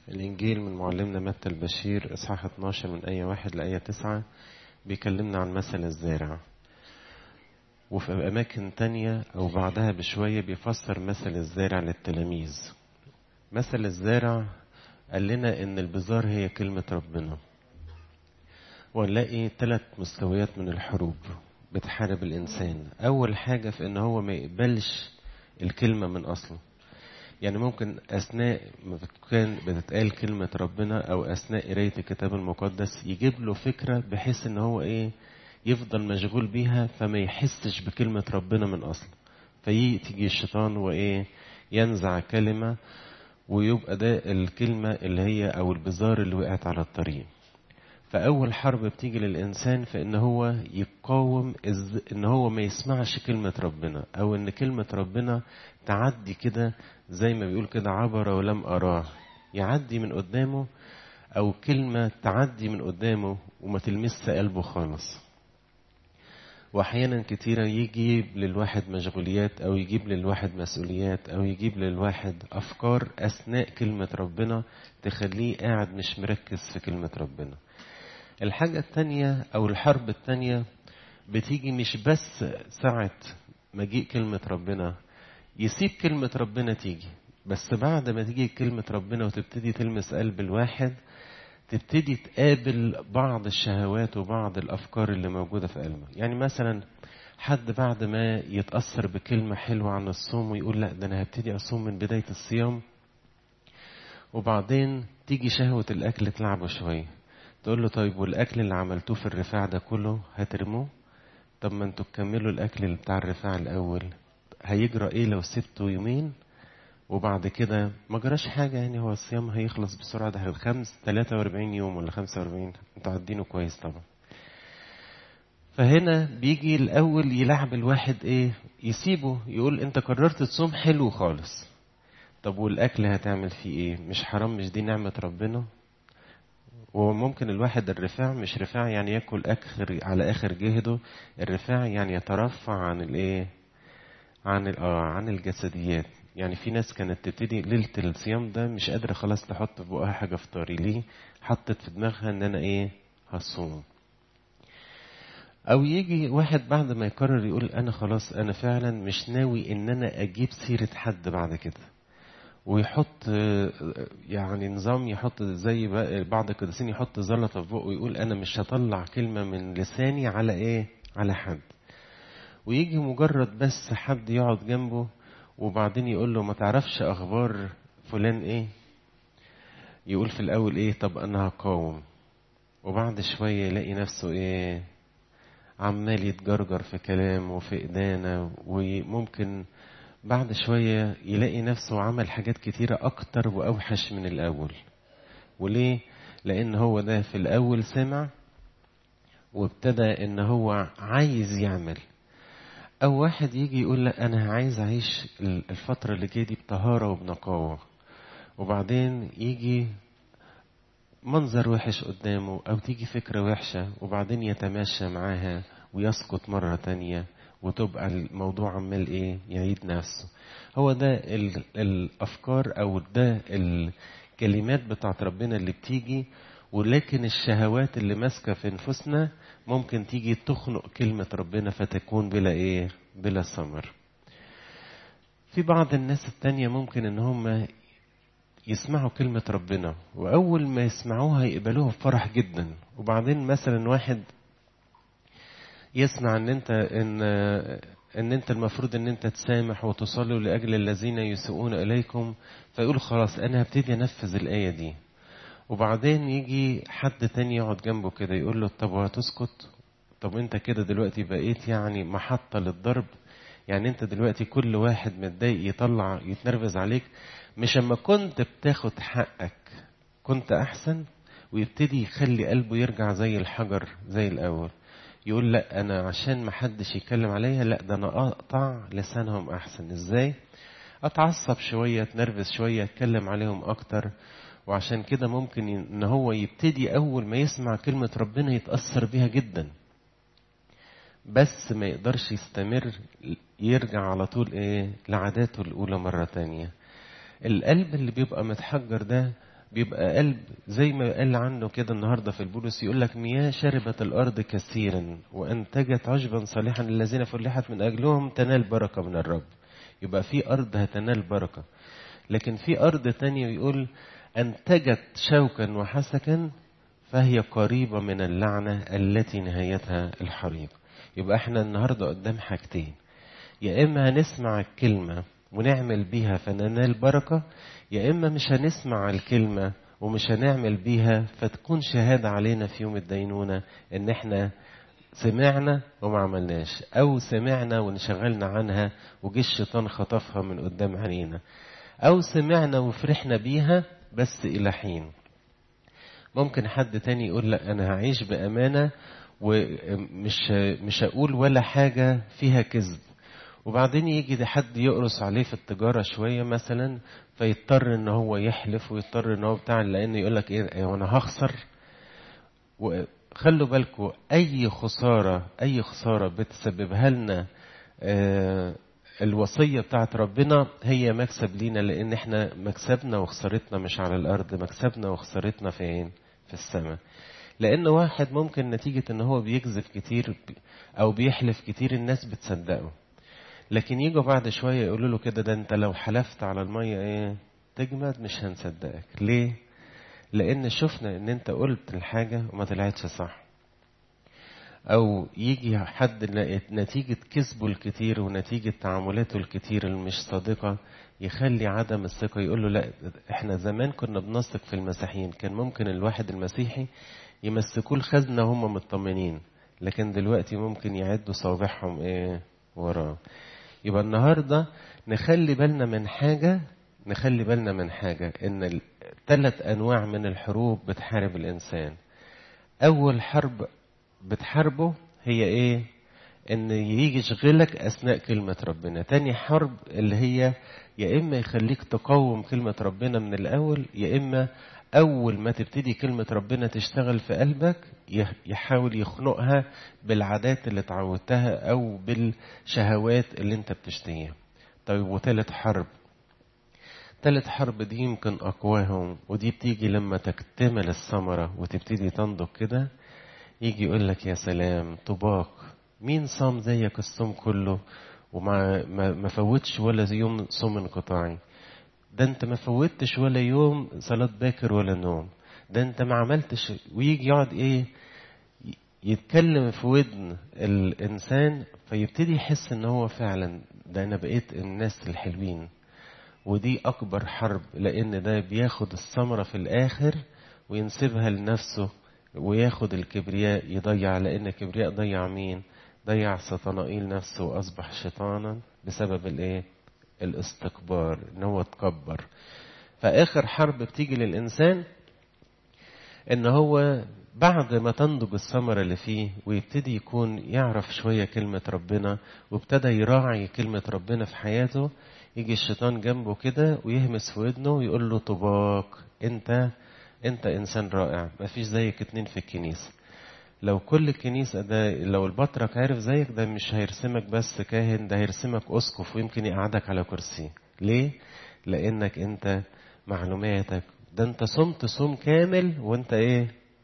الإنجيل من معلمنا متى البشير إصحاح 12 من آية واحد لآية تسعة بيكلمنا عن مثل الزارع وفي أماكن تانية أو بعدها بشوية بيفسر مثل الزارع للتلاميذ مثل الزارع قال لنا إن البذار هي كلمة ربنا ونلاقي ثلاث مستويات من الحروب بتحارب الإنسان أول حاجة في إن هو ما يقبلش الكلمة من أصله يعني ممكن أثناء ما كان بتتقال كلمة ربنا أو أثناء قراية الكتاب المقدس يجيب له فكرة بحيث إن هو إيه يفضل مشغول بيها فما يحسش بكلمة ربنا من أصله فيجي الشيطان وإيه ينزع كلمة ويبقى ده الكلمة اللي هي أو البزار اللي وقعت على الطريق فأول حرب بتيجي للإنسان في إن هو يقاوم إز... إن هو ما يسمعش كلمة ربنا أو إن كلمة ربنا تعدي كده زي ما بيقول كده عبر ولم أراه يعدي من قدامه أو كلمة تعدي من قدامه وما تلمس قلبه خالص وأحيانا كتيرة يجيب للواحد مشغوليات أو يجيب للواحد مسؤوليات أو يجيب للواحد أفكار أثناء كلمة ربنا تخليه قاعد مش مركز في كلمة ربنا الحاجة التانية أو الحرب التانية بتيجي مش بس ساعة مجيء كلمة ربنا يسيب كلمة ربنا تيجي بس بعد ما تيجي كلمة ربنا وتبتدي تلمس قلب الواحد تبتدي تقابل بعض الشهوات وبعض الأفكار اللي موجودة في قلبه يعني مثلا حد بعد ما يتأثر بكلمة حلوة عن الصوم ويقول لا ده أنا هبتدي أصوم من بداية الصيام وبعدين تيجي شهوة الأكل تلعبه شوية تقول له طيب والأكل اللي عملتوه في الرفاع ده كله هترموه طب ما انتوا تكملوا الأكل اللي بتاع الرفاع الأول هيجرى إيه لو سبته يومين وبعد كده ما جراش حاجة يعني هو الصيام هيخلص بسرعة ده خمس 43 يوم ولا 45 انتوا عدينه كويس طبعا فهنا بيجي الأول يلعب الواحد إيه يسيبه يقول أنت قررت تصوم حلو خالص طب والأكل هتعمل فيه إيه مش حرام مش دي نعمة ربنا وممكن الواحد الرفاع مش رفاع يعني ياكل اخر على اخر جهده الرفاع يعني يترفع عن الايه عن اه عن الجسديات يعني في ناس كانت تبتدي ليله الصيام ده مش قادره خلاص تحط في بقها حاجه فطاري ليه حطت في دماغها ان انا ايه هصوم او يجي واحد بعد ما يقرر يقول انا خلاص انا فعلا مش ناوي ان انا اجيب سيره حد بعد كده ويحط يعني نظام يحط زي بعض القديسين يحط زلطه في بقه ويقول انا مش هطلع كلمه من لساني على ايه على حد ويجي مجرد بس حد يقعد جنبه وبعدين يقول له ما تعرفش اخبار فلان ايه يقول في الاول ايه طب انا هقاوم وبعد شويه يلاقي نفسه ايه عمال يتجرجر في كلام وفي إدانة وممكن بعد شوية يلاقي نفسه عمل حاجات كتيرة أكتر وأوحش من الأول وليه؟ لأن هو ده في الأول سمع وابتدى إن هو عايز يعمل أو واحد يجي يقول لك أنا عايز أعيش الفترة اللي جاية دي بطهارة وبنقاوة وبعدين يجي منظر وحش قدامه أو تيجي فكرة وحشة وبعدين يتماشى معاها ويسقط مرة تانية وتبقى الموضوع عمال ايه يعيد نفسه هو ده ال- الافكار او ده الكلمات بتاعت ربنا اللي بتيجي ولكن الشهوات اللي ماسكه في نفوسنا ممكن تيجي تخنق كلمه ربنا فتكون بلا ايه بلا ثمر في بعض الناس التانية ممكن ان هم يسمعوا كلمة ربنا وأول ما يسمعوها يقبلوها بفرح جدا وبعدين مثلا واحد يسمع ان انت ان ان انت المفروض ان انت تسامح وتصلوا لاجل الذين يسيئون اليكم فيقول خلاص انا هبتدي انفذ الايه دي وبعدين يجي حد تاني يقعد جنبه كده يقول له طب وهتسكت طب انت كده دلوقتي بقيت يعني محطه للضرب يعني انت دلوقتي كل واحد متضايق يطلع يتنرفز عليك مش اما كنت بتاخد حقك كنت احسن ويبتدي يخلي قلبه يرجع زي الحجر زي الاول يقول لا انا عشان ما حدش يتكلم عليا لا ده انا اقطع لسانهم احسن ازاي اتعصب شويه اتنرفز شويه اتكلم عليهم اكتر وعشان كده ممكن ان هو يبتدي اول ما يسمع كلمه ربنا يتاثر بيها جدا بس ما يقدرش يستمر يرجع على طول ايه لعاداته الاولى مره تانية القلب اللي بيبقى متحجر ده بيبقى قلب زي ما قال عنه كده النهارده في البولس يقول لك مياه شربت الارض كثيرا وانتجت عشبا صالحا الذين فلحت من اجلهم تنال بركه من الرب يبقى في ارض هتنال بركه لكن في ارض تانية يقول انتجت شوكا وحسكا فهي قريبه من اللعنه التي نهايتها الحريق يبقى احنا النهارده قدام حاجتين يا اما هنسمع الكلمه ونعمل بيها فننال بركه يا اما مش هنسمع الكلمه ومش هنعمل بيها فتكون شهاده علينا في يوم الدينونه ان احنا سمعنا وما عملناش او سمعنا وانشغلنا عنها وجه الشيطان خطفها من قدام عينينا او سمعنا وفرحنا بيها بس الى حين ممكن حد تاني يقول لا انا هعيش بامانه ومش مش هقول ولا حاجه فيها كذب وبعدين يجي حد يقرص عليه في التجارة شوية مثلا فيضطر ان هو يحلف ويضطر ان هو بتاع لان يقول لك ايه وانا هخسر وخلوا بالكم اي خسارة اي خسارة بتسببها لنا آه الوصية بتاعت ربنا هي مكسب لينا لان احنا مكسبنا وخسارتنا مش على الارض مكسبنا وخسارتنا فين في السماء لان واحد ممكن نتيجة ان هو بيكذب كتير او بيحلف كتير الناس بتصدقه لكن يجوا بعد شويه يقولوا له كده ده انت لو حلفت على الميه ايه تجمد مش هنصدقك ليه لان شفنا ان انت قلت الحاجه وما طلعتش صح او يجي حد نتيجه كذبه الكتير ونتيجه تعاملاته الكتير اللي مش صادقه يخلي عدم الثقه يقول له لا احنا زمان كنا بنثق في المسيحيين كان ممكن الواحد المسيحي يمسكوه الخزنه وهم مطمنين لكن دلوقتي ممكن يعدوا صوابعهم ايه وراه يبقى النهارده نخلي بالنا من حاجة نخلي بالنا من حاجة إن ثلاث أنواع من الحروب بتحارب الإنسان. أول حرب بتحاربه هي إيه؟ إن يجي يشغلك أثناء كلمة ربنا. تاني حرب اللي هي يا إما يخليك تقاوم كلمة ربنا من الأول يا إما أول ما تبتدي كلمة ربنا تشتغل في قلبك يحاول يخنقها بالعادات اللي اتعودتها أو بالشهوات اللي أنت بتشتهيها. طيب وتالت حرب تالت حرب دي يمكن أقواهم ودي بتيجي لما تكتمل الثمرة وتبتدي تنضج كده يجي يقول لك يا سلام طباق مين صام زيك الصوم كله وما ما, ما فوتش ولا يوم صوم انقطاعي ده انت ما فوتش ولا يوم صلاة باكر ولا نوم ده انت ما عملتش ويجي يقعد ايه يتكلم في ودن الانسان فيبتدي يحس ان هو فعلا ده انا بقيت الناس الحلوين ودي اكبر حرب لان ده بياخد الثمره في الاخر وينسبها لنفسه وياخد الكبرياء يضيع لان الكبرياء ضيع مين ضيع سطنائيل نفسه واصبح شيطانا بسبب الايه الاستكبار ان هو اتكبر فاخر حرب بتيجي للانسان ان هو بعد ما تنضج الثمرة اللي فيه ويبتدي يكون يعرف شوية كلمة ربنا وابتدى يراعي كلمة ربنا في حياته يجي الشيطان جنبه كده ويهمس في ودنه ويقول له طباق انت انت انسان رائع ما فيش زيك اتنين في الكنيسة لو كل الكنيسة ده لو البطرك عارف زيك ده مش هيرسمك بس كاهن ده هيرسمك أسقف ويمكن يقعدك على كرسي ليه؟ لأنك أنت معلوماتك ده أنت صمت صوم كامل وأنت إيه؟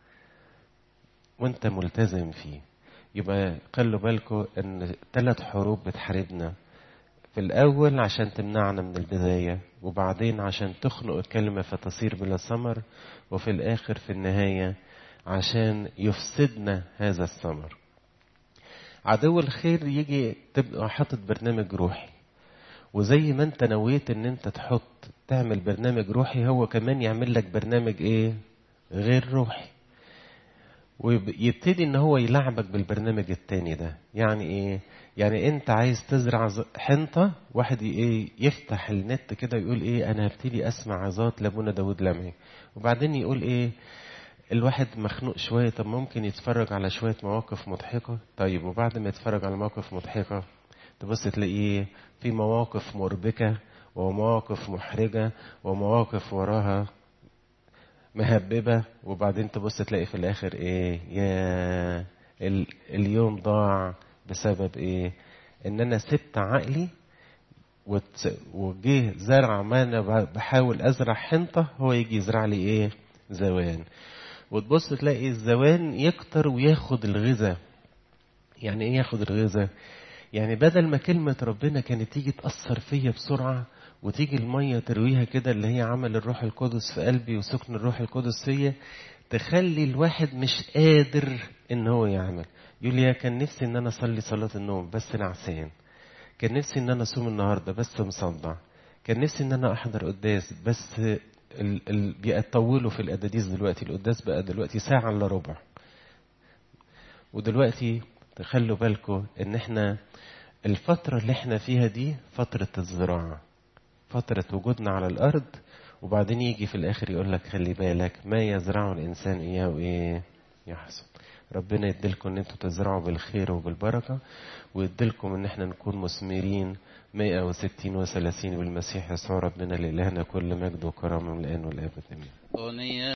وأنت ملتزم فيه يبقى خلوا بالكم إن ثلاث حروب بتحاربنا في الأول عشان تمنعنا من البداية وبعدين عشان تخنق الكلمة فتصير بلا ثمر وفي الآخر في النهاية عشان يفسدنا هذا الثمر عدو الخير يجي تبقى حاطط برنامج روحي وزي ما انت نويت ان انت تحط تعمل برنامج روحي هو كمان يعمل لك برنامج ايه غير روحي ويبتدي ان هو يلعبك بالبرنامج التاني ده يعني ايه يعني انت عايز تزرع حنطة واحد ايه يفتح النت كده يقول ايه انا هبتدي اسمع عظات لابونا داود لمعي وبعدين يقول ايه الواحد مخنوق شوية طب ممكن يتفرج على شوية مواقف مضحكة طيب وبعد ما يتفرج على مواقف مضحكة تبص تلاقيه في مواقف مربكة ومواقف محرجة ومواقف وراها مهببة وبعدين تبص تلاقي في الآخر إيه يا اليوم ضاع بسبب إيه إن أنا سبت عقلي وت- وجه زرع ما انا ب- بحاول ازرع حنطه هو يجي يزرع لي ايه زوان وتبص تلاقي الزوان يكتر وياخد الغذاء يعني ايه ياخد الغذاء يعني بدل ما كلمة ربنا كانت تيجي تأثر فيا بسرعة وتيجي المية ترويها كده اللي هي عمل الروح القدس في قلبي وسكن الروح القدس فيا تخلي الواحد مش قادر ان هو يعمل يقول لي يا كان نفسي ان انا اصلي صلاة النوم بس نعسان كان نفسي ان انا اصوم النهارده بس مصدع كان نفسي ان انا احضر قداس بس ال... ال... بيطولوا في القداديس دلوقتي القداس بقى دلوقتي ساعة الا ربع ودلوقتي تخلوا بالكم ان احنا الفترة اللي احنا فيها دي فترة الزراعة فترة وجودنا على الأرض وبعدين يجي في الآخر يقول لك خلي بالك ما يزرعه الإنسان إياه وإيه يحصد ربنا يديلكم إن أنتوا تزرعوا بالخير وبالبركة ويديلكم إن احنا نكون مثمرين 160 و30 بالمسيح يسوع ربنا لإلهنا كل مجد وكرامة من الآن والأبد آمين أغنية